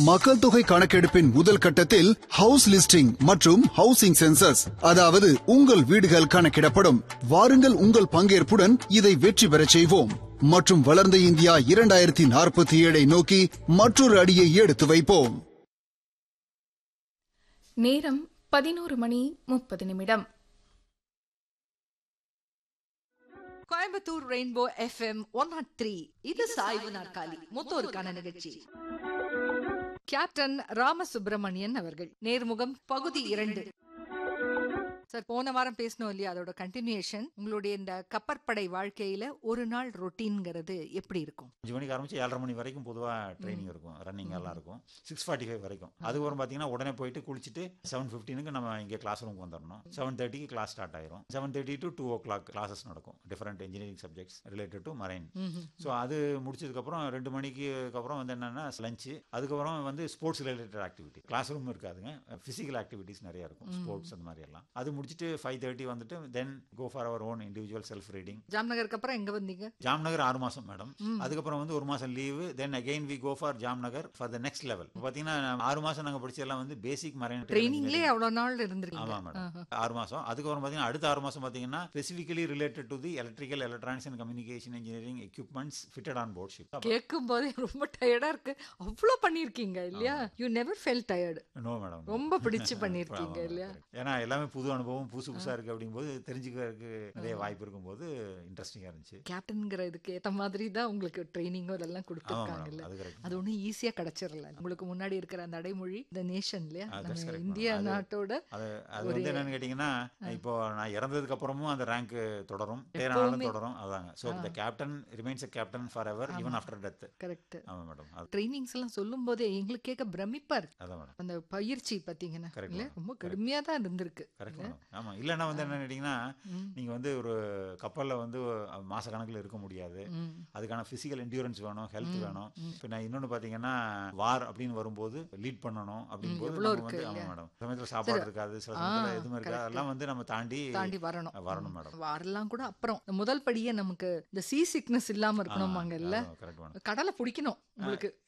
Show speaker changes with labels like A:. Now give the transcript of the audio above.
A: மக்கள் தொகை கணக்கெடுப்பின் முதல் கட்டத்தில் ஹவுஸ் லிஸ்டிங் மற்றும் ஹவுசிங் சென்சஸ் அதாவது உங்கள் வீடுகள் கணக்கிடப்படும் வாருங்கள் உங்கள் பங்கேற்புடன் இதை வெற்றி பெறச் செய்வோம் மற்றும் வளர்ந்த இந்தியா இரண்டாயிரத்தி நாற்பத்தி ஏழை நோக்கி மற்றொரு அடியை எடுத்து வைப்போம்
B: நேரம் பதினோரு மணி முப்பது நிமிடம்
C: Coimbatore rainbow FM one nought three இது சாய்வு நாற்காலி மூத்தோருக்கான நிகழ்ச்சி கேப்டன் ராமசுப்பிரமணியன் அவர்கள் நேர்முகம் பகுதி இரண்டு சார் போன வாரம் பேசணும் இல்லையா அதோட கண்டினியூஷன் உங்களுடைய இந்த கப்பற்படை வாழ்க்கையில ஒரு நாள் ரொட்டீன்ங்கிறது எப்படி இருக்கும்
D: அஞ்சு மணிக்கு ஆரம்பிச்சு ஏழரை மணி வரைக்கும் பொதுவாக ட்ரைனிங் இருக்கும் ரன்னிங் எல்லாம் இருக்கும் சிக்ஸ் ஃபார்ட்டி ஃபைவ் வரைக்கும் அதுக்கப்புறம் பார்த்தீங்கன்னா உடனே போயிட்டு குளிச்சுட்டு செவன் ஃபிஃப்டீனுக்கு நம்ம இங்கே கிளாஸ் ரூமுக்கு வந்துடணும் செவன் தேர்ட்டிக்கு கிளாஸ் ஸ்டார்ட் ஆயிரும் seven thirty to two o'clock classes நடக்கும் different engineering subjects related to marine so அது முடிச்சதுக்கப்புறம் ரெண்டு மணிக்கு அப்புறம் வந்து என்னென்னா லஞ்சு அதுக்கப்புறம் வந்து sports related activity class room இருக்காதுங்க ஃபிசிக்கல் ஆக்டிவிட்டிஸ் நிறைய இருக்கும் ஸ்போர்ட்ஸ் அந்த மாதிரி எல்லாம் அது முடிச்சுட்டு ஃபைவ் தேர்ட்டி வந்துட்டு then go for our own individual self reading
C: ஜாம்நகருக்கு அப்புறம் எங்க வந்தீங்க
D: ஜாம்நகர் ஆறு மாசம் மேடம் அதுக்கப்புறம் வந்து ஒரு மாசம் leave then again we go for Jamnagar for the next level பாத்தீங்கன்னா ஆறு மாசம் நாங்க படிச்சதெல்லாம் வந்து பேசிக் மரைன்
C: ட்ரைனிங்லேயே அவ்வளவு நாள் இருந்திருக்கீங்க
D: ஆமா மேடம் ஆறு மாசம் அதுக்கப்புறம் பாத்தீங்கன்னா அடுத்த ஆறு மாசம் பாத்தீங்கன்னா specifically related to the electrical electronics and communication engineering equipments fitted on board ship
C: கேட்கும் போதே ரொம்ப டயர்டா இருக்கு அவ்வளவு பண்ணிருக்கீங்க இல்லையா you never fell tired
D: no madam
C: ரொம்ப பிடிச்சு பண்ணிருக்கீங்க இல்லையா
D: ஏன்னா எல்லாமே புது அனுபவம் புதுசு புதுசா இருக்கு அப்படிங்கும்போது தெரிஞ்சுக்கிறதுக்கு நிறைய வாய்ப்பு இருக்கும்போது இன்ட்ரெஸ்டிங்கா இருந்துச்சு
C: கேப்டன்ங்கிற இதுக்கு ஏத்த மாதிரி தான் உங்களுக்கு ட்ரைனிங்கும் இதெல்லாம் கொடுத்துருக்காங்கல்ல
D: அது correct.
C: அது ஒன்றும் ஈஸியா கிடைச்சிடல உங்களுக்கு முன்னாடி இருக்கிற அந்த அடைமொழி இந்த நேஷன் இல்லையா
D: Ah, that's
C: நம்ம
D: correct,
C: இந்தியா
D: madam. அது-
C: நாட்டோட
D: அது அது வந்து என்னன்னு கேட்டீங்கன்னா இப்போ நான் இறந்ததுக்கு அப்புறமும் அந்த ரேங்க் தொடரும் பேரானாலும்
C: எப்பவுமே.
D: தொடரும் அதாங்க so the captain remains a captain for ever even after death
C: correct
D: ஆமா மேடம் அது
C: ட்ரைனிங்ஸ் எல்லாம் சொல்லும் போதே எங்களுக்கு கேட்க பிரமிப்பா இருக்கு
D: அதான் மேடம்
C: அந்த பயிற்சி பாத்தீங்கன்னா
D: Correct,
C: இல்ல
D: madam.
C: ரொம்ப கடுமையா தான் இருந்திருக்கு
D: கரெக்ட் மேடம் ஆமா இல்லைன்னா வந்து என்ன கேட்டீங்கன்னா நீங்க வந்து ஒரு கப்பல்ல வந்து மாச கணக்குல இருக்க முடியாது அதுக்கான பிசிக்கல் என்டியூரன்ஸ் வேணும் ஹெல்த் வேணும் இப்போ நான் இன்னொன்னு பாத்தீங்கன்னா வார் அப்படின்னு வரும்போது லீட் பண்ணணும் அப்படின்னு போது
C: எவ்வளவு
D: நம்ம வந்து
C: இருக்கு
D: ஆமா
C: இல்லையா?
D: மேடம் சமயத்துல சாப்பாடு இருக்காது சில சமயத்துல எதுவும் இருக்காது
C: correct.
D: அதெல்லாம் வந்து நம்ம தாண்டி
C: தாண்டி வரணும்
D: வரணும் மேடம்
C: வரலாம் கூட அப்புறம் இந்த முதல் படியே நமக்கு இந்த சீ சிக்னஸ் இல்லாம இருக்கணுமாங்கல்ல
D: கரெக்ட் மேடம்
C: கடலை பிடிக்கணும் உங்களுக்கு